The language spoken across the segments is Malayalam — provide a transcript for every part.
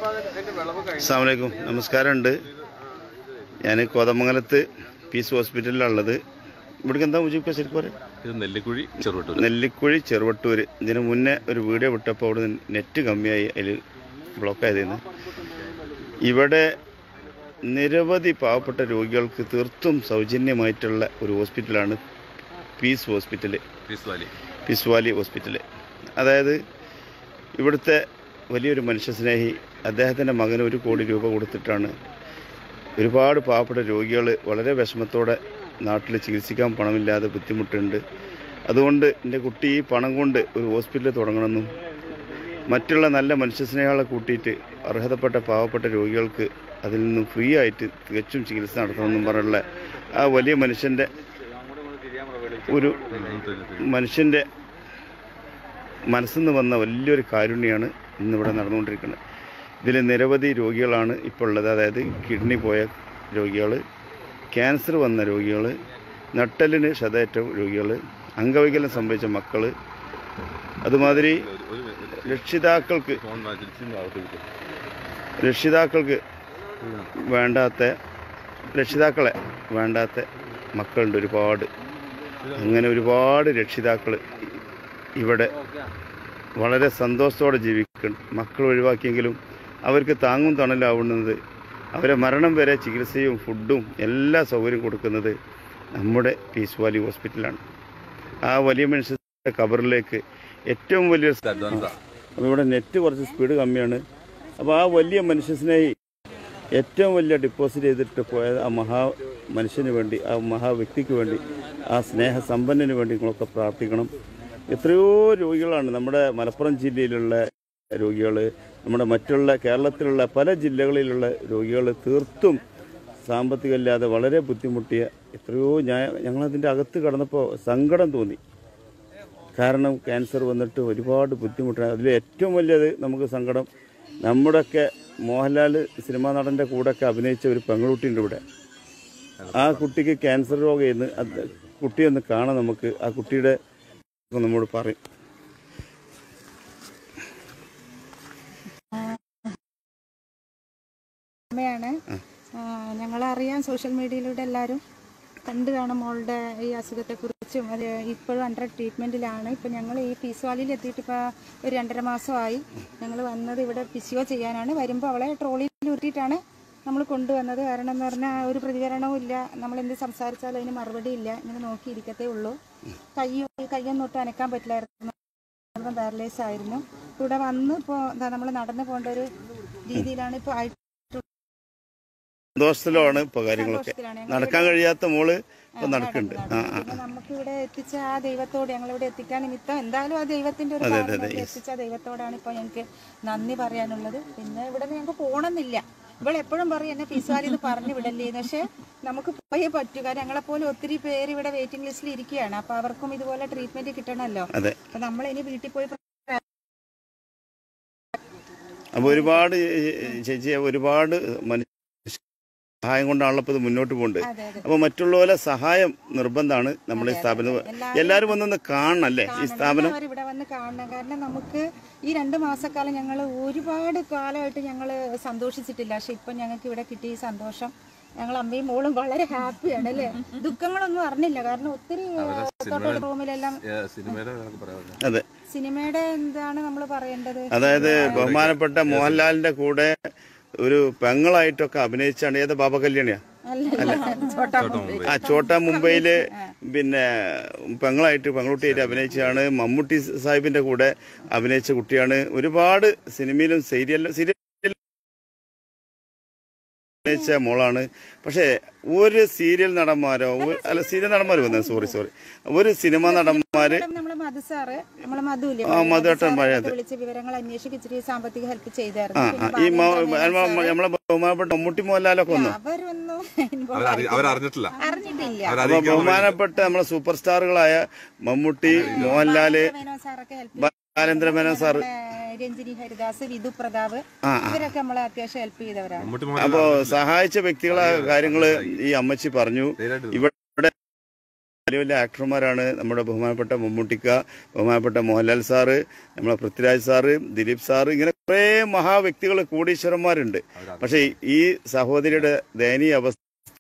അസ്സാമലൈക്കും നമസ്കാരമുണ്ട് ഞാൻ കോതമംഗലത്ത് പീസ് ഹോസ്പിറ്റലിലുള്ളത് ഇവിടേക്ക് എന്താ മുജീബ് ശരിക്കും പറയാം ഇത് നെല്ലിക്കുഴി ചെറുവട്ടൂർ നെല്ലിക്കുഴി ചെറുവട്ടൂർ ഇതിന് മുന്നേ ഒരു വീഡിയോ വിട്ടപ്പോൾ അവിടെ നെറ്റ് കമ്മിയായി അതിൽ ബ്ലോക്ക് ആയതെന്ന് ഇവിടെ നിരവധി പാവപ്പെട്ട രോഗികൾക്ക് തീർത്തും സൗജന്യമായിട്ടുള്ള ഒരു ഹോസ്പിറ്റലാണ് peace hospital peace valley peace valley hospital അതായത് ഇവിടുത്തെ വലിയൊരു മനുഷ്യസ്നേഹി അദ്ദേഹത്തിൻ്റെ മകന് ഒരു കോടി രൂപ കൊടുത്തിട്ടാണ് ഒരുപാട് പാവപ്പെട്ട രോഗികൾ വളരെ വിഷമത്തോടെ നാട്ടിൽ ചികിത്സിക്കാൻ പണമില്ലാതെ ബുദ്ധിമുട്ടുണ്ട് അതുകൊണ്ട് എൻ്റെ കുട്ടി ഈ പണം കൊണ്ട് ഒരു ഹോസ്പിറ്റൽ തുടങ്ങണമെന്നും മറ്റുള്ള നല്ല മനുഷ്യസ്നേഹങ്ങളെ കൂട്ടിയിട്ട് അർഹതപ്പെട്ട പാവപ്പെട്ട രോഗികൾക്ക് അതിൽ നിന്നും ഫ്രീ ആയിട്ട് തികച്ചും ചികിത്സ നടത്തണമെന്നും പറഞ്ഞുള്ള ആ വലിയ മനുഷ്യൻ്റെ ഒരു മനുഷ്യൻ്റെ മനസ്സിൽ നിന്ന് വന്ന വലിയൊരു കാരുണ്യമാണ് ഇന്നിവിടെ നടന്നുകൊണ്ടിരിക്കുന്നത് ഇതിൽ നിരവധി രോഗികളാണ് ഇപ്പോൾ ഉള്ളത് അതായത് കിഡ്നി പോയ രോഗികൾ ക്യാൻസർ വന്ന രോഗികൾ നട്ടലിന് ക്ഷതയേറ്റ രോഗികൾ അംഗവൈകല്യം സംഭവിച്ച മക്കൾ അതുമാതിരി രക്ഷിതാക്കൾക്ക് ഫോൺ മാറ്റിച്ച് അകത്ത് രക്ഷിതാക്കൾക്ക് വേണ്ടാത്ത രക്ഷിതാക്കളെ വേണ്ടാത്ത മക്കളുണ്ട് ഒരുപാട് അങ്ങനെ ഒരുപാട് രക്ഷിതാക്കൾ ഇവിടെ വളരെ സന്തോഷത്തോടെ ജീവിക്കുന്നു മക്കൾ ഒഴിവാക്കിയെങ്കിലും അവർക്ക് താങ്ങും തണലാവുന്നത് അവരെ മരണം വരെ ചികിത്സയും ഫുഡും എല്ലാ സൗകര്യവും കൊടുക്കുന്നത് നമ്മുടെ പീസ് വാലി ഹോസ്പിറ്റലാണ് ആ വലിയ മനുഷ്യരുടെ കബറിലേക്ക് ഏറ്റവും വലിയ അഡ്വാൻസാ അപ്പോൾ ഇവിടെ നെറ്റ് കുറച്ച് സ്പീഡ് കമ്മിയാണ് അപ്പോൾ ആ വലിയ മനുഷ്യസ്നേഹി ഏറ്റവും വലിയ ഡെപ്പോസിറ്റ് ചെയ്തിട്ട് പോയ ആ മഹാ മനുഷ്യന് വേണ്ടി ആ മഹാ വ്യക്തിക്ക് വേണ്ടി ആ സ്നേഹസമ്പന്നന് വേണ്ടി നിങ്ങളൊക്കെ പ്രാർത്ഥിക്കണം എത്രയോ രോഗികളാണ് നമ്മുടെ മലപ്പുറം ജില്ലയിലുള്ള രോഗികൾ നമ്മുടെ മറ്റുള്ള കേരളത്തിലുള്ള പല ജില്ലകളിലുള്ള രോഗികൾ തീർത്തും സാമ്പത്തികമില്ലാതെ വളരെ ബുദ്ധിമുട്ടിയ എത്രയോ ഞാൻ ഞങ്ങളതിൻ്റെ അകത്ത് കടന്നപ്പോൾ സങ്കടം തോന്നി കാരണം ക്യാൻസർ വന്നിട്ട് ഒരുപാട് ബുദ്ധിമുട്ടാണ് അതിൽ ഏറ്റവും വലിയത് നമുക്ക് സങ്കടം നമ്മുടെയൊക്കെ മോഹൻലാൽ സിനിമാ നടൻ്റെ കൂടെയൊക്കെ അഭിനയിച്ച ഒരു പെങ്ങളുട്ടിയുണ്ട് ഇവിടെ ആ കുട്ടിക്ക് ക്യാൻസർ രോഗമെന്ന് അത് കുട്ടിയൊന്ന് കാണാൻ നമുക്ക് ആ കുട്ടിയുടെ നമ്മോട് പറയും അമ്മയാണ് ഞങ്ങളറിയാം സോഷ്യൽ മീഡിയയിലൂടെ എല്ലാവരും കണ്ടു കാണും മോളുടെ ഈ അസുഖത്തെക്കുറിച്ചും അത് ഇപ്പോഴും അണ്ടർ ട്രീറ്റ്മെൻറ്റിലാണ് ഇപ്പം ഞങ്ങൾ ഈ പീസ് വാലിയിൽ എത്തിയിട്ട് ഇപ്പോൾ ഒരു രണ്ടര മാസമായി ഞങ്ങൾ വന്നത് ഇവിടെ ഫിസിയോ ചെയ്യാനാണ് വരുമ്പോൾ അവളെ ട്രോളിയിൽ ഉരുട്ടിയിട്ടാണ് നമ്മൾ കൊണ്ടുവന്നത് കാരണം എന്ന് പറഞ്ഞാൽ ഒരു പ്രതികരണവും ഇല്ല നമ്മൾ എന്ത് സംസാരിച്ചാലും അതിന് മറുപടി ഇല്ല ഇങ്ങനെ നോക്കിയിരിക്കത്തേ ഉള്ളൂ കൈ കയ്യൊന്നും ഒട്ടും അനക്കാൻ പറ്റില്ലായിരുന്നു പാരലൈസ് ആയിരുന്നു ഇവിടെ വന്ന് ഇപ്പോൾ നമ്മൾ നടന്നു പോകേണ്ട ഒരു രീതിയിലാണ് ഇപ്പോൾ ആയിട്ട് സന്തോഷത്തിലാണ് ഇപ്പോൾ കാര്യങ്ങളൊക്കെ സന്തോഷത്തിലാണ്. ഞങ്ങൾ നടക്കാൻ കഴിയാത്ത മോള് ഇപ്പം നടക്കുന്നുണ്ട് ആ ആ പിന്നെ നമുക്ക് ഇവിടെ എത്തിച്ച ആ ദൈവത്തോട് ഞങ്ങൾ ഇവിടെ എത്തിക്കാൻ നിമിത്തം എന്തായാലും ആ ദൈവത്തിന്റെ ഒരു അതെ, ഭാഗം അതെ, ഇവിടെ yes. എത്തിച്ച ദൈവത്തോടാണ് ഇപ്പൊ ഞങ്ങൾക്ക് നന്ദി പറയാനുള്ളത് പിന്നെ ഇവിടെ നിന്ന് ഞങ്ങൾക്ക് പോകണമെന്നില്ല ഇവിടെ എപ്പോഴും പറയും എന്നെ പിസ്വാരി എന്ന് പറഞ്ഞു വിടല്ലേ പക്ഷെ നമുക്ക് പോയേ പറ്റൂ കാരണം ഞങ്ങളെ പോലെ ഒത്തിരി പേര് ഇവിടെ വെയിറ്റിംഗ് ലിസ്റ്റിൽ ഇരിക്കുകയാണ് അപ്പൊ അവർക്കും ഇതുപോലെ ട്രീറ്റ്മെന്റ് കിട്ടണമല്ലോ അതെ അപ്പൊ നമ്മൾ ഇനി വീട്ടിൽ പോയി അപ്പോൾ ഒരുപാട് ചേച്ചി ഒരുപാട് മനുഷ്യ സഹായം കൊണ്ടാണല്ലോ ഇപ്പോൾ ഇത് മുന്നോട്ട് പോകുന്നത് അതെ അതെ അപ്പോൾ മറ്റുള്ളവരെ സഹായം നിർബന്ധമാണ് നമ്മുടെ ഈ സ്ഥാപനം എല്ലാവരും വന്നൊന്ന് കാണണം അല്ലേ ഈ സ്ഥാപനം എല്ലാവരും ഇവിടെ വന്ന് കാണണം കാരണം നമുക്ക് ഈ രണ്ട് മാസക്കാലം ഞങ്ങൾ ഒരുപാട് കാലമായിട്ട് ഞങ്ങൾ സന്തോഷിച്ചിട്ടില്ല പക്ഷെ ഇപ്പൊ ഞങ്ങൾക്ക് ഇവിടെ കിട്ടിയ ഈ സന്തോഷം ഞങ്ങൾ അമ്മയും മോളും വളരെ ഹാപ്പിയാണ് അല്ലേ ദുഃഖങ്ങളൊന്നും അറിഞ്ഞില്ല കാരണം ഒത്തിരി തൊട്ടുള്ള റൂമിലെല്ലാം സിനിമയുടെ കണക്ക് പറയാം അതെ സിനിമയുടെ എന്താണ് നമ്മൾ പറയേണ്ടത് അതായത് ബഹുമാനപ്പെട്ട മോഹൻലാലിന്റെ കൂടെ ഒരു പെങ്ങളായിട്ടൊക്കെ അഭിനയിച്ചാണ് ഏത് ബാബ കല്യാണിയാ അല്ല ചോട്ടാ ആ ചോട്ടാ മുംബൈയില് പിന്നെ പെങ്ങളായിട്ട് പെങ്ങളുട്ടിയായിട്ട് അഭിനയിച്ചതാണ് മമ്മൂട്ടി സാഹിബിന്റെ കൂടെ അഭിനയിച്ച കുട്ടിയാണ് ഒരുപാട് സിനിമയിലും സീരിയലിലും സീരിയൽ അഭിനയിച്ച മോളാണ് പക്ഷേ ഒരു സീരിയൽ നടന്മാരോ ഒരു- അല്ല സീരിയൽ നടന്മാർ വന്നത് സോറി സോറി ഒരു സിനിമ നടന്മാര് നമ്മളെ മധു സാറ് നമ്മളെ മധുല്ലേ ആ, മധുവേട്ടൻ പഴയത്. വിളിച്ച് വിവരങ്ങൾ അന്വേഷിച്ച് ഇച്ചിരി സാമ്പത്തിക ഹെൽപ്പ് ആ ചെയ്തായിരുന്നു ആ പിന്നെ ഈ മ- ബാലേന്ദ്ര മേനോൻ സാറ് നമ്മളെ ബഹുമാനപ്പെട്ട മമ്മൂട്ടി മോഹൻലാലൊക്കെ വന്നു അവരൊന്നും involve അവരറി- അവരറിഞ്ഞിട്ടില്ല അറിഞ്ഞിട്ടില്ല അപ്പൊ അവരറിയിക്കാൻ ബഹുമാനപ്പെട്ട നമ്മളെ സൂപ്പർ സ്റ്റാറുകളായ മമ്മൂട്ടി മോഹൻലാല് മേനോൻ സാറൊക്കെ ഹെൽപ്പ് ബാലേന്ദ്ര മേനോൻ സാറ് രഞ്ജിനി ഹരിദാസ് വിധു പ്രതാപ് ആ, ഇവരൊക്കെ നമ്മളെ അത്യാവശ്യം ഹെൽപ്പ് ചെയ്തവരാണ് മമ്മൂട്ടി അപ്പോ മോഹൻലാൽ സഹായിച്ച വ്യക്തികളെ കാര്യങ്ങള് ഈ അമ്മച്ചി പറഞ്ഞു ധൈര്യമായിട്ട് ഇവിടെ വലിയ വലിയ ആക്ടർമാരാണ് നമ്മുടെ ബഹുമാനപ്പെട്ട മമ്മൂട്ടിക്ക ബഹുമാനപ്പെട്ട മോഹൻലാൽ സാറ് നമ്മളെ പൃഥ്വിരാജ് സാറ് ദിലീപ് സാറ് ഇങ്ങനെ കുറേ മഹാവ്യക്തികൾ കോടീശ്വരന്മാരുണ്ട് പക്ഷേ ഈ സഹോദരിയുടെ ദയനീയ അവസ്ഥ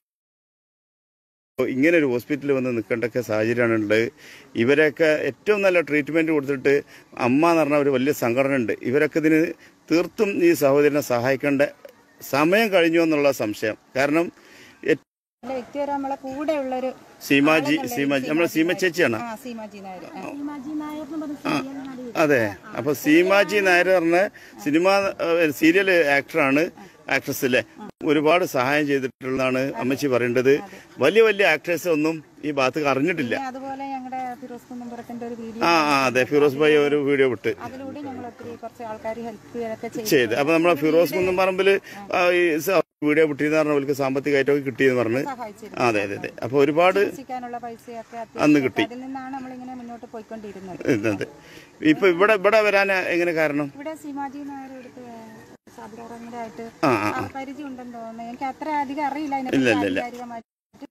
ഇങ്ങനെ ഒരു ഹോസ്പിറ്റലിൽ വന്ന് നിൽക്കേണ്ടൊക്കെ സാഹചര്യമാണ് ഉള്ളത് ഇവരെയൊക്കെ ഏറ്റവും നല്ല ട്രീറ്റ്മെൻറ്റ് കൊടുത്തിട്ട് അമ്മ എന്ന് പറഞ്ഞ ഒരു വലിയ സംഘടന ഉണ്ട് ഇവരൊക്കെ ഇതിന് തീർത്തും ഈ സഹോദരനെ സഹായിക്കേണ്ട സമയം കഴിഞ്ഞു എന്നുള്ള സംശയം കാരണം ഏറ്റവും നല്ല വ്യക്തി വരെ നമ്മളെ കൂടെ ഉള്ളൊരു സീമാജി ആളെന്നുള്ള സീമാജി ഈ നമ്മളെ സീമ ചേച്ചിയാണ് ആ സീമാജി നായർ ആ. സീമാജി നായർ എന്ന് പറഞ്ഞ സീരിയൽ നടി അതെ അപ്പൊ സീമാജി നായർ പറഞ്ഞ സിനിമ സീരിയൽ ആക്ടറാണ് ആക്ട്രസ് അല്ലേ ഒരുപാട് സഹായം ചെയ്തിട്ടുള്ളതാണ് അമ്മച്ചി പറയേണ്ടത് വലിയ വലിയ ആക്ടേഴ്സ് ഒന്നും ഈ ഭാഗത്ത് അറിഞ്ഞിട്ടില്ല പിന്നെ അതുപോലെ ഞങ്ങളുടെ ഫിറോസ് കുന്നമ്പുറത്തിന്റെ ഒരു വീഡിയോ ആ ആ അതെ ഫിറോസ് ഭായി ഒരു വീഡിയോ വിട്ട് അതിലൂടെ ഞങ്ങൾ ഒത്തിരി കുറച്ച് ആൾക്കാർ ഹെൽപ്പ് ഒക്കെ ചെയ്തു ചെയ്ത് അപ്പൊ നമ്മളെ ഫിറോസ് കുന്നംപറമ്പില് ആ, ഈ സ- വീഡിയോ വിട്ടിന്ന് പറഞ്ഞ അവർക്ക് സാമ്പത്തികമായിട്ടൊക്കെ കിട്ടിയെന്ന് പറഞ്ഞ് സഹായിച്ചിരുന്നു ആ, അതെ അതെ അതെ അപ്പൊ ഒരുപാട് ചികിത്സിക്കാനുള്ള പൈസയൊക്കെ അന്ന് അത്യാവശ്യം കിട്ടി. അതിൽ നിന്നാണ് നമ്മളിങ്ങനെ മുന്നോട്ട് പോയിക്കൊണ്ടിരുന്നത് ഇന്നത് ഇപ്പൊ ഇവിടെ ഇവിടെ വരാൻ എങ്ങനെ കാരണം ഇവിടെ സീമാജി നായർ എടുത്ത് സാബിറാറങ്ങരായിട്ട് ആ ആ പരിചയം ഉണ്ടെന്ന് തോന്നുന്നു എനിക്ക് അത്ര അധികം അറിയില്ല ഇല്ല, അതിനെപ്പറ്റി ഇല്ല, ഇല്ല. ആധികാരികമായിട്ട്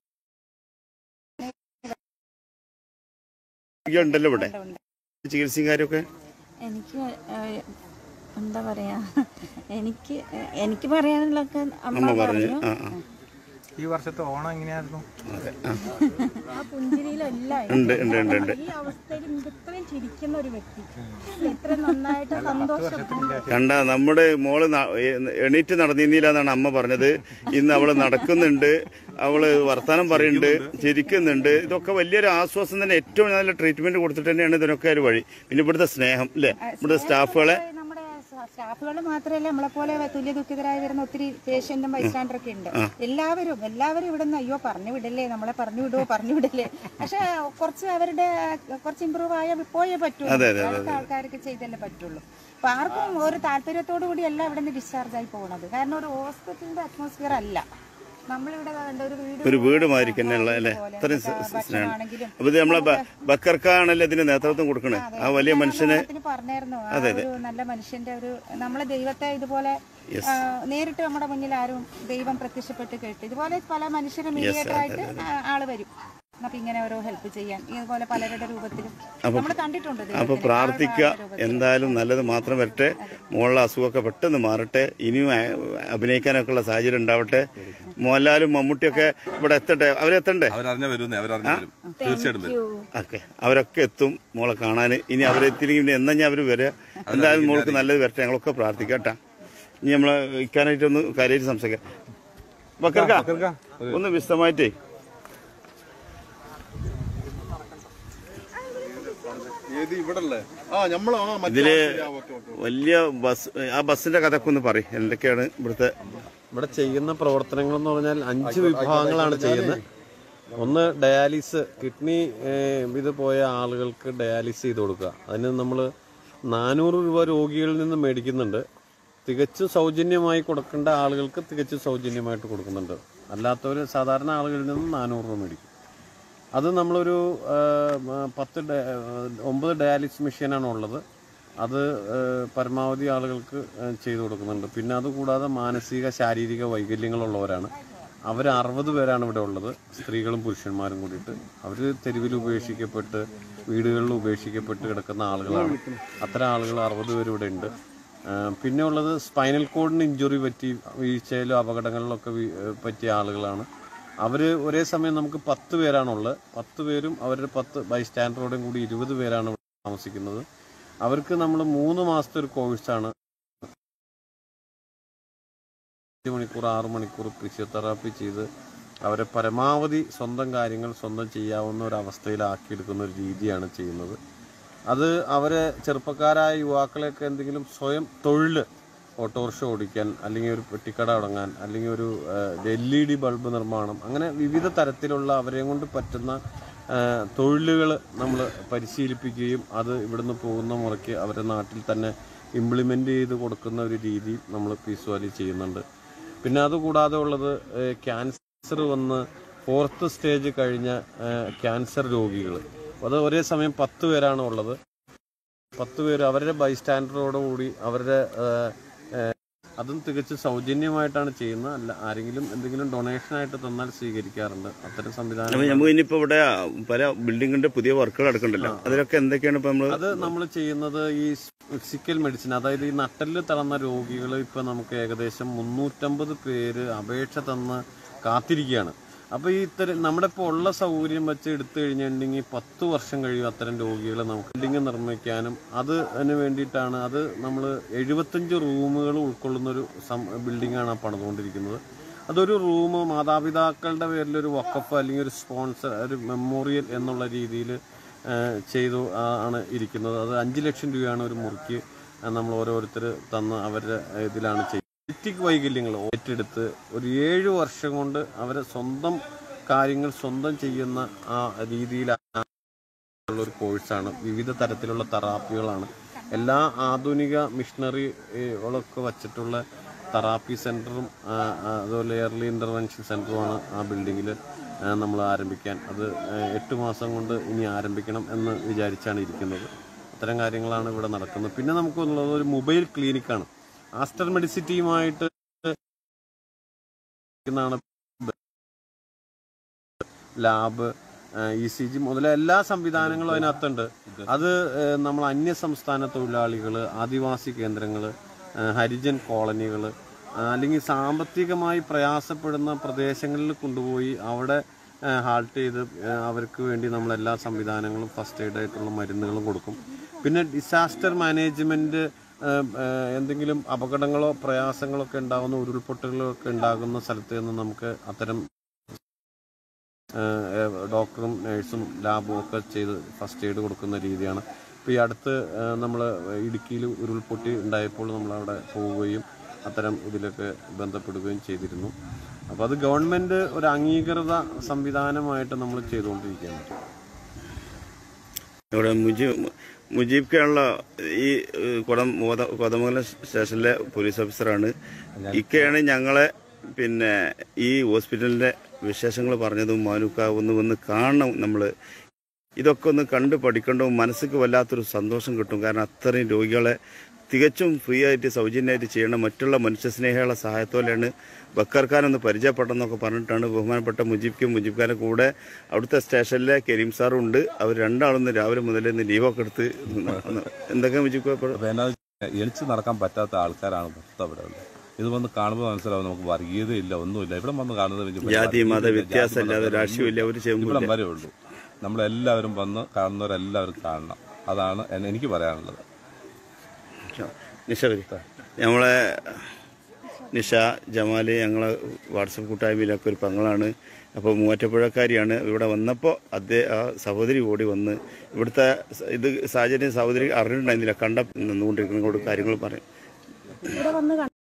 ഉണ്ടല്ലോ ഇവിടെ ഉണ്ട്, ഉണ്ട്. ചികിത്സയും കാര്യമൊക്കെ എനിക്ക് ഏഹ്, എന്താ പറയാ എനിക്ക് ഏഹ്, എനിക്ക് പറയാനുള്ളതൊക്കെ അമ്മ അമ്മ പറഞ്ഞു പറഞ്ഞു ആ ആ ഈ വർഷത്തെ ഓണം എങ്ങനെയായിരുന്നു അതെ ആ ആ പുഞ്ചിരിയിലെല്ലാം ഉണ്ട് ഉണ്ട് ഉണ്ട് ഉണ്ട് ഈ അവസ്ഥയിൽ ഇത്രയും ചിരിക്കുന്ന ഒരു വ്യക്തി എത്ര നന്നായിട്ട് സന്തോഷം കണ്ട നമ്മുടെ മോള് ന- എ- എണീറ്റ് നടന്നിരുന്നില്ല എന്നാണ് അമ്മ പറഞ്ഞത് ഇന്ന് അവള് നടക്കുന്നുണ്ട് അവള് വർത്തമാനം പറയുന്നുണ്ട് ചിരിക്കുന്നുണ്ട് ഇതൊക്കെ വലിയൊരു ആശ്വാസം തന്നെ ഏറ്റവും നല്ല ട്രീറ്റ്മെന്റ് കൊടുത്തിട്ട് തന്നെയാണ് ഇതിനൊക്കെ ഒരു വഴി പിന്നെ ഇവിടുത്തെ സ്നേഹം അല്ലേ ഇവിടുത്തെ സ്റ്റാഫുകളെ നമ്മുടെ സ്റ്റാഫുകൾ മാത്രമല്ല നമ്മളെ പോലെ തുല്യ ദുഃഖിതരായി വരുന്ന ഒത്തിരി പേഷ്യന്റും ബൈസ്റ്റാൻഡർ ഒക്കെ ഉണ്ട് എല്ലാവരും എല്ലാവരും ഇവിടെ നിന്ന് അയ്യോ പറഞ്ഞു വിടല്ലേ നമ്മളെ പറഞ്ഞു വിടുവോ പറഞ്ഞു വിടല്ലേ പക്ഷെ കുറച്ച് അവരുടെ കുറച്ച് ഇമ്പ്രൂവ് ആയ പോയേ പറ്റുള്ളൂ അതൊക്കെ ആൾക്കാർക്ക് ചെയ്തല്ലേ പറ്റുള്ളൂ അപ്പൊ ആർക്കും ഒരു താല്പര്യത്തോടു കൂടിയല്ല ഇവിടെ നിന്ന് ഡിസ്ചാർജ് ആയി പോകുന്നത് കാരണം ഒരു ഹോസ്പിറ്റലിന്റെ അറ്റ്മോസ്ഫിയർ അല്ല നമ്മളിവിടെ കണ്ട ഒരു വീട് ഒരു വീട് മാതിരി തന്നെയുള്ള അല്ലേ ഇത്രയും സ് സ് സ്നേഹം ഭക്ഷണമാണെങ്കിലും അപ്പൊ ഇത് നമ്മളെ ബ- ബക്കർക്കാണല്ലോ ഇതിന് നേതൃത്വം കൊടുക്കണേ ആ വലിയ മനുഷ്യനെ ഇതിന് പറഞ്ഞായിരുന്നു ആ ഒരു നല്ല മനുഷ്യന്റെ ഒരു നമ്മളെ ദൈവത്തെ ഇതുപോലെ ആ, നേരിട്ട് നമ്മുടെ മുന്നിൽ ആരും ദൈവം പ്രത്യക്ഷപ്പെട്ട് കേട്ട് ഇതുപോലെ പല മനുഷ്യരും മീഡിയേറ്റർ ആയിട്ട് ആ- ആള് വരും അപ്പൊ ഇങ്ങനെ ഓരോ ഹെൽപ്പ് ചെയ്യാൻ ഇതുപോലെ പലരുടെ രൂപത്തിലും നമ്മൾ കണ്ടിട്ടുണ്ട് അപ്പൊ ദൈവത്തിനെ. പ്രാർത്ഥിക്കുക ആളുടെ രൂപത്തിൽ. എന്തായാലും നല്ലത് മാത്രം വരട്ടെ മോളുടെ അസുഖമൊക്കെ പെട്ടെന്ന് മാറട്ടെ ഇനിയും അ- അഭിനയിക്കാനൊക്കെ ഉള്ള സാഹചര്യം ഉണ്ടാവട്ടെ മോഹൻലാലും മമ്മൂട്ടിയൊക്കെ ഇവിടെ എത്തട്ടെ അവരെത്തണ്ടേ അവരറിഞ്ഞ വരുന്നേ അവരറിഞ്ഞ വരും തീർച്ചയായിട്ടും വരും ഓക്കെ അവരൊക്കെ എത്തും മോളെ കാണാൻ ഇനി അവരെത്തില്ലെങ്കിൽ പിന്നെ എന്നാ ഞാൻ അവർ വരിക എന്തായാലും മോൾക്ക് നല്ലത് വരട്ടെ ഞങ്ങളൊക്കെ പ്രാർത്ഥിക്കാം കേട്ടാ ഇനി നമ്മളെ ഇക്കാനായിട്ടൊന്ന് കാര്യമായിട്ട് സംസാരിക്കാം ബക്കർക്ക ഒന്ന് വിശദമായിട്ടേ ഏത് ഇവിടെ അല്ലേ ആ നമ്മള് ആ മറ്റേ ഇതില് ആ, ഓക്കേ, ഓക്കേ. വലിയ ബസ് ആ ബസ്സിന്റെ കഥയൊക്കെ ഒന്ന് പറയും എന്തൊക്കെയാണ് ഇവിടുത്തെ ഇവിടെ ചെയ്യുന്ന പ്രവർത്തനങ്ങൾ എന്ന് പറഞ്ഞാൽ അഞ്ച് വിഭാഗങ്ങളാണ് ചെയ്യുന്നത് ഒന്ന് ഡയാലിസ് കിഡ്നി ഏഹ്, ഇത് പോയ ആളുകൾക്ക് ഡയാലിസ് ചെയ്ത് കൊടുക്കുക അതിന് നമ്മൾ നാനൂറ് രൂപ രോഗികളിൽ നിന്ന് മേടിക്കുന്നുണ്ട് തികച്ചും സൗജന്യമായി കൊടുക്കേണ്ട ആളുകൾക്ക് തികച്ചും സൗജന്യമായിട്ട് കൊടുക്കുന്നുണ്ട് അല്ലാത്തവർ സാധാരണ ആളുകളിൽ നിന്ന് നാനൂറ് രൂപ മേടിക്കും അത് നമ്മളൊരു ആ, ആ, പത്ത് ഡയ- ആ, ഒമ്പത് ഡയാലിസിസ് മെഷീനാണ് ഉള്ളത് അത് ആ, പരമാവധി ആളുകൾക്ക് ആ, ചെയ്തു കൊടുക്കുന്നുണ്ട് പിന്നെ അതുകൂടാതെ മാനസിക ശാരീരിക വൈകല്യങ്ങളുള്ളവരാണ് അവർ അറുപത് പേരാണ് ഇവിടെ ഉള്ളത് സ്ത്രീകളും പുരുഷന്മാരും കൂടിയിട്ട് അവർ തെരുവിൽ ഉപേക്ഷിക്കപ്പെട്ട് വീടുകളിൽ ഉപേക്ഷിക്കപ്പെട്ട് കിടക്കുന്ന ആളുകളാണ് അത്തരം ആളുകൾ അറുപത് പേര് ഇവിടെ ഉണ്ട് ആ, പിന്നെ ഉള്ളത് സ്പൈനൽ കോഡിന് ഇഞ്ചുറി പറ്റി വീഴ്ചയിലും അപകടങ്ങളിലൊക്കെ വീ- പറ്റിയ ആളുകളാണ് അവർ ഒരേ സമയം നമുക്ക് പത്ത് പേരാണുള്ളത് പത്ത് പേരും അവരുടെ പത്ത് ബൈ സ്റ്റാൻഡറോടും കൂടി ഇരുപത് പേരാണ് ഇവിടെ താമസിക്കുന്നത് അവർക്ക് നമ്മൾ മൂന്ന് മാസത്തെ ഒരു കോഴ്സാണ് അഞ്ച് മണിക്കൂർ ആറ് മണിക്കൂർ ഫിസിയോതെറാപ്പി ചെയ്ത് അവരെ പരമാവധി സ്വന്തം കാര്യങ്ങൾ സ്വന്തം ചെയ്യാവുന്ന ഒരു അവസ്ഥയിലാക്കിയെടുക്കുന്ന ഒരു രീതിയാണ് ചെയ്യുന്നത് അത് അവരെ ചെറുപ്പക്കാരായ യുവാക്കളെയൊക്കെ എന്തെങ്കിലും സ്വയം തൊഴിൽ ഓട്ടോറിക്ഷ ഓടിക്കാൻ അല്ലെങ്കിൽ ഒരു പെട്ടിക്കട തുടങ്ങാൻ അല്ലെങ്കിൽ ഒരു എൽ ഇ ഡി ബൾബ് നിർമ്മാണം അങ്ങനെ വിവിധ തരത്തിലുള്ള അവരെ കൊണ്ട് പറ്റുന്ന തൊഴിലുകൾ നമ്മൾ പരിശീലിപ്പിക്കുകയും അത് ഇവിടുന്ന് പോകുന്ന മുറയ്ക്ക് അവരുടെ നാട്ടിൽ തന്നെ ഇംപ്ലിമെൻ്റ് ചെയ്ത് കൊടുക്കുന്ന ഒരു രീതി നമ്മൾ പീസ് വാലി ചെയ്യുന്നുണ്ട് പിന്നെ അതുകൂടാതെ ഉള്ളത് ക്യാൻസർ വന്ന് ഫോർത്ത് സ്റ്റേജ് കഴിഞ്ഞ ക്യാൻസർ രോഗികൾ അത് ഒരേ സമയം പത്ത് പേരാണ് ഉള്ളത് പത്ത് പേര് അവരുടെ ബൈസ്റ്റാൻഡറോടുകൂടി അവരുടെ ആ, ആ, അതും തികച്ചും സൗജന്യമായിട്ടാണ് ചെയ്യുന്നത് അല്ല ആരെങ്കിലും എന്തെങ്കിലും ഡൊണേഷൻ ആയിട്ട് തന്നാൽ സ്വീകരിക്കാറുണ്ട് അത്തരം സംവിധാനം അപ്പൊ നമുക്ക് ഇനിയിപ്പോ ഇവിടെ പല ബിൽഡിങ്ങിന്റെ പുതിയ വർക്കുകൾ നടക്കണ്ടല്ലോ അതിലൊക്കെ എന്തൊക്കെയാണ് ഇപ്പൊ നമ്മള് അത് നമ്മൾ ചെയ്യുന്നത് ഈ ഫിസിക്കൽ മെഡിസിൻ അതായത് ഈ നട്ടലിൽ തളർന്ന രോഗികൾ ഇപ്പം നമുക്ക് ഏകദേശം മുന്നൂറ്റമ്പത് പേര് അപേക്ഷ തന്ന് കാത്തിരിക്കുകയാണ് അപ്പോൾ ഈ ഇത്തരം നമ്മുടെ ഇപ്പോൾ ഉള്ള സൗകര്യം വെച്ച് എടുത്തു കഴിഞ്ഞിട്ടുണ്ടെങ്കിൽ പത്ത് വർഷം കഴിയും അത്തരം രോഗികളെ നമുക്ക് ബിൽഡിംഗ് നിർമ്മിക്കാനും അത് അതിന് വേണ്ടിയിട്ടാണ് അത് നമ്മൾ എഴുപത്തഞ്ച് റൂമുകൾ ഉൾക്കൊള്ളുന്ന ഒരു സം ബിൽഡിംഗാണ് പണിതുകൊണ്ടിരിക്കുന്നത് അതൊരു റൂം മാതാപിതാക്കളുടെ പേരിൽ ഒരു വക്കഫ് അല്ലെങ്കിൽ ഒരു സ്പോൺസർ ഒരു മെമ്മോറിയൽ എന്നുള്ള രീതിയിൽ ചെയ്തു ആ, ആണ് ഇരിക്കുന്നത് അത് അഞ്ച് ലക്ഷം രൂപയാണ് ഒരു മുറിക്ക് നമ്മൾ ഓരോരുത്തർ തന്ന് അവരുടെ ഇതിലാണ് ചെയ്യുന്നത് എത്തിക് വൈകല്യങ്ങൾ ഏറ്റെടുത്ത് ഒരു ഏഴ് വർഷം കൊണ്ട് അവരെ സ്വന്തം കാര്യങ്ങൾ സ്വന്തം ചെയ്യുന്ന ആ രീതിയിലാണ് ഉള്ള ഒരു കോഴ്സാണ് വിവിധ തരത്തിലുള്ള തെറാപ്പികളാണ് എല്ലാ ആധുനിക മിഷണറികളൊക്കെ വച്ചിട്ടുള്ള തെറാപ്പി സെൻറ്ററും അതുപോലെ എയർലി ഇൻ്റർവെൻഷൻ സെൻറ്ററുമാണ് ആ ബിൽഡിങ്ങിൽ നമ്മൾ ആരംഭിക്കാൻ അത് ആ, എട്ട് മാസം കൊണ്ട് ഇനി ആരംഭിക്കണം എന്ന് വിചാരിച്ചാണ് ഇരിക്കുന്നത് അത്തരം കാര്യങ്ങളാണ് ഇവിടെ നടക്കുന്നത് പിന്നെ നമുക്കുള്ളത് ഒരു മൊബൈൽ ക്ലിനിക്കാണ് ആസ്റ്റർ മെഡിസിറ്റിയുമായിട്ട് ാണ് ലാബ് ഇ സി ജി മുതല എല്ലാ സംവിധാനങ്ങളും അതിനകത്തുണ്ട് അത് ഏഹ്, നമ്മൾ അന്യ സംസ്ഥാന തൊഴിലാളികൾ ആദിവാസി കേന്ദ്രങ്ങൾ ഹരിജൻ കോളനികൾ അല്ലെങ്കിൽ സാമ്പത്തികമായി പ്രയാസപ്പെടുന്ന പ്രദേശങ്ങളിൽ കൊണ്ടുപോയി അവിടെ ഹാൾട്ട് ചെയ്ത് ഏഹ്, അവർക്ക് വേണ്ടി നമ്മൾ എല്ലാ സംവിധാനങ്ങളും ഫസ്റ്റ് എയ്ഡ് ആയിട്ടുള്ള മരുന്നുകളും കൊടുക്കും പിന്നെ ഡിസാസ്റ്റർ മാനേജ്മെന്റ് ഏഹ്, ഏഹ്, എന്തെങ്കിലും അപകടങ്ങളോ പ്രയാസങ്ങളോ ഒക്കെ ഉണ്ടാകുന്ന ഉരുൾപൊട്ടലുകളോ ഒക്കെ ഉണ്ടാകുന്ന സ്ഥലത്ത് നിന്ന് നമുക്ക് അത്തരം ഏഹ് ഡോക്ടറും നേഴ്സും ലാബും ഒക്കെ ചെയ്ത് ഫസ്റ്റ് എയ്ഡ് കൊടുക്കുന്ന രീതിയാണ് ഇപ്പോൾ ഈ അടുത്ത് നമ്മൾ ഇടുക്കിയിൽ ഉരുൾപൊട്ടി ഉണ്ടായപ്പോൾ നമ്മൾ അവിടെ പോവുകയും അത്തരം ഇതിലൊക്കെ ബന്ധപ്പെടുകയും ചെയ്തിരുന്നു അപ്പോൾ അത് ഗവൺമെൻറ് ഒരു അംഗീകൃത സംവിധാനമായിട്ട് നമ്മൾ ചെയ്തുകൊണ്ടിരിക്കുകയാണ് ഇവിടെ മുജീബ് മുജീബ് കേരള ഈ ഏഹ്, കൊടം കോത- കോതമംഗലം സ്റ്റേഷനിലെ പോലീസ് ഓഫീസറാണ് ഇക്കയാണ് ഞങ്ങളെ പിന്നെ ഈ ഹോസ്പിറ്റലിന്റെ വിശേഷങ്ങൾ പറഞ്ഞതും മാനുക്ക ഒന്ന് വന്ന് കാണണം നമ്മൾ ഇതൊക്കെ ഒന്ന് കണ്ട് പഠിക്കേണ്ടതും മനസ്സിക്ക് വല്ലാത്തൊരു സന്തോഷം കിട്ടും കാരണം അത്രയും രോഗികളെ തികച്ചും ഫ്രീ ആയിട്ട് സൗജന്യമായിട്ട് ചെയ്യണം മറ്റുള്ള മനുഷ്യസ്നേഹികളുടെ സഹായത്തോടെയാണ് ബക്കർ ഖാൻ ഒന്ന് പരിചയപ്പെട്ടെന്നൊക്കെ പറഞ്ഞിട്ടാണ് ബഹുമാനപ്പെട്ട മുജീബ്ക്കും മുജീബ് ഖാനെ കൂടെ അവിടുത്തെ സ്റ്റേഷനിലെ കരീം സാറും ഉണ്ട് അവർ രണ്ടാളും ഇന്ന് രാവിലെ മുതൽ ഇന്ന് ലീവൊക്കെ എടുത്ത് ഒന്ന് എന്തൊക്കെ മുജീബ് ഖാൻ ഇപ്പോൾ അപ്പൊ എന്നാ എണിച്ച് നടക്കാൻ പറ്റാത്ത ആൾക്കാരാണ് മൊത്തം ഇവിടെ ഉള്ളത് ഇത് വന്ന് കാണുമ്പോൾ മനസ്സിലാവും നമുക്ക് വർഗീയതയില്ല ഒന്നുമില്ല ഇവിടെ വന്ന് കാണുന്നത് വലിയ ജാതി മത വർഗീയതയില്ല, വ്യത്യാസമില്ലാതെ ജാതി മത രാഷ്ട്രീയമില്ല ഒരു ചെമ്പില്ല ഇവിടം വരെ ഉള്ളൂ നമ്മളെല്ലാവരും വന്ന് കാണുന്നവരെല്ലാവരും കാണണം അതാണ് എന്നെ- എനിക്ക് പറയാനുള്ളത് നിഷ വരി നമ്മളെ നിഷ ജമാല് ഞങ്ങളെ വാട്സപ്പ് കൂട്ടായ്മയിലൊക്കെ ഒരു പങ്ങളാണ് അപ്പോൾ മൂവാറ്റപ്പുഴക്കാരിയാണ് ഇവിടെ വന്നപ്പോൾ അദ്ദേഹം ആ സഹോദരി ഓടി വന്ന് ഇവിടുത്തെ സ- ഇത് സാഹചര്യം സഹോദരി അറിഞ്ഞിട്ടുണ്ടായിരുന്നില്ല കണ്ട നിന്നുകൊണ്ടിരിക്കുന്നതോട് കാര്യങ്ങൾ പറയും ഇവിടെ വന്ന്